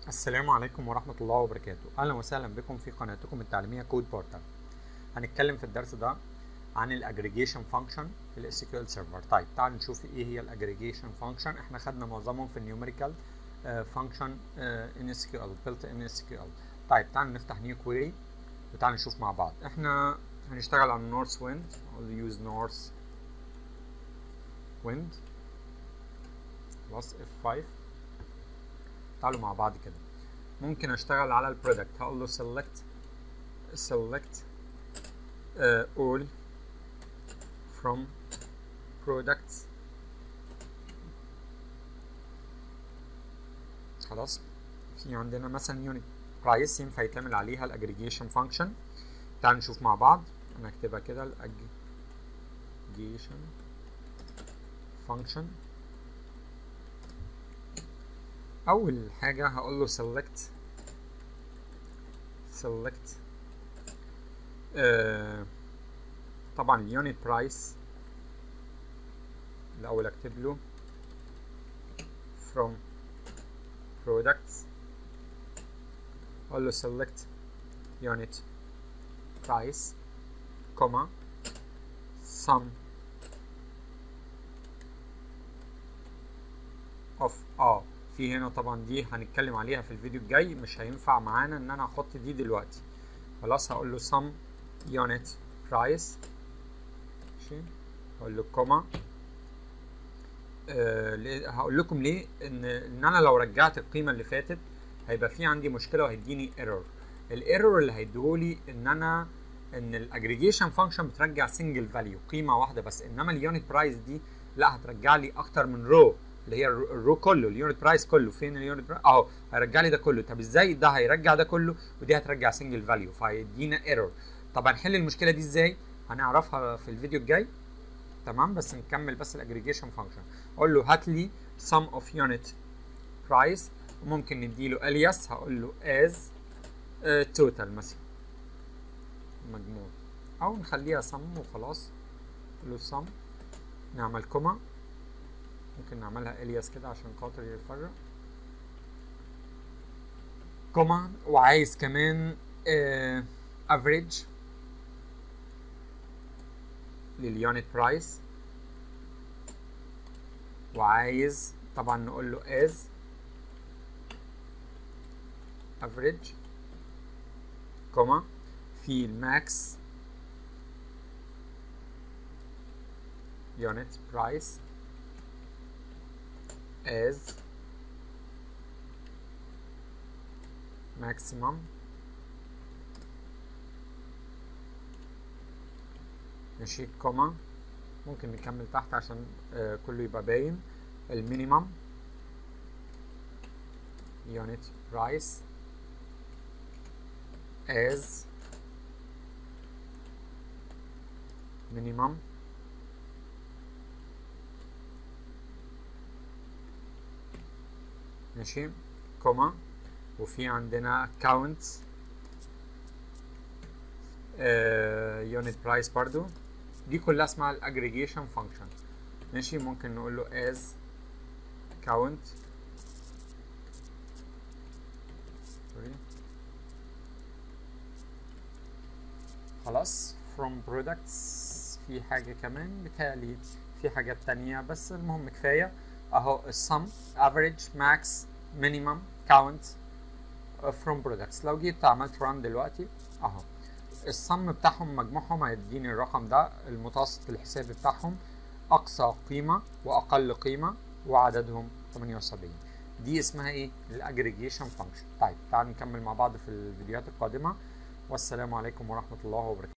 السلام عليكم ورحمة الله وبركاته أهلا وسهلا بكم في قناتكم التعليمية كود بورتال هنتكلم في الدرس ده عن الاجريجيشن فانكشن في الاس كيو ال سيرفر طيب تعال نشوف ايه هي الاجريجيشن فانكشن احنا خدنا معظمهم في النيوميريكال فانكشن ان اس كيو ال بيلت ان اس كيو ال طيب تعال نفتح نيو كويري وتعال نشوف مع بعض احنا هنشتغل على نورث ويند يوز نورث ويند خلاص F5 تعالوا مع بعض كده ممكن اشتغل على البرودكت هقول له select select uh, all from products خلاص في عندنا مثلا يونت برايس ينفع يتعمل عليها الاجريجيشن فانكشن تعال نشوف مع بعض انا اكتبها كده الاجريجيشن فانكشن اول حاجه هقول له select select آه طبعا اليونت برايس الاول اكتب له from products اقول له select unit price comma sum of اه في هنا طبعا دي هنتكلم عليها في الفيديو الجاي مش هينفع معانا ان انا احط دي دلوقتي خلاص هقول له sum unit price ماشي هقول له كوما أه هقول لكم ليه ان ان انا لو رجعت القيمه اللي فاتت هيبقى في عندي مشكله وهيديني ايرور الايرور اللي هيديهولي ان انا ان الاجريجيشن فانكشن بترجع سنجل فاليو قيمه واحده بس انما اليونت برايس دي لا هترجع لي اكتر من رو اللي هي الرو كله اليونت برايس كله فين اليونت برايس اهو هيرجع لي ده كله طب ازاي ده هيرجع ده كله ودي هترجع سنجل فاليو فهيدينا ايرور طب هنحل المشكله دي ازاي هنعرفها في الفيديو الجاي تمام بس نكمل بس الاجريجيشن فانكشن اقول له هات لي sum of unit price وممكن نديله alias هقول له as uh, total مثلا مجموع او نخليها sum وخلاص نقول له sum نعمل كوما ممكن نعملها alias كده عشان خاطر يفرق كوما وعايز كمان uh, average لليونت برايس وعايز طبعا نقول له as average كوما في الماكس unit price as maximum ماشي كوما ممكن نكمل تحت عشان آه كله يبقى باين المينيمم unit price as minimum ماشي كوما وفي عندنا count يونت uh, برايس برضو دي كلها اسمها الاجريجيشن فانكشن ماشي ممكن نقول له as count sorry خلاص from products في حاجة كمان بتالي في حاجات تانية بس المهم كفاية اهو السم average max minimum count from products لو جيت عملت run دلوقتي اهو الصم بتاعهم مجموعهم هيديني الرقم ده المتوسط الحسابي بتاعهم اقصى قيمه واقل قيمه وعددهم 78 دي اسمها ايه الاجريجيشن فانكشن طيب تعالوا نكمل مع بعض في الفيديوهات القادمه والسلام عليكم ورحمه الله وبركاته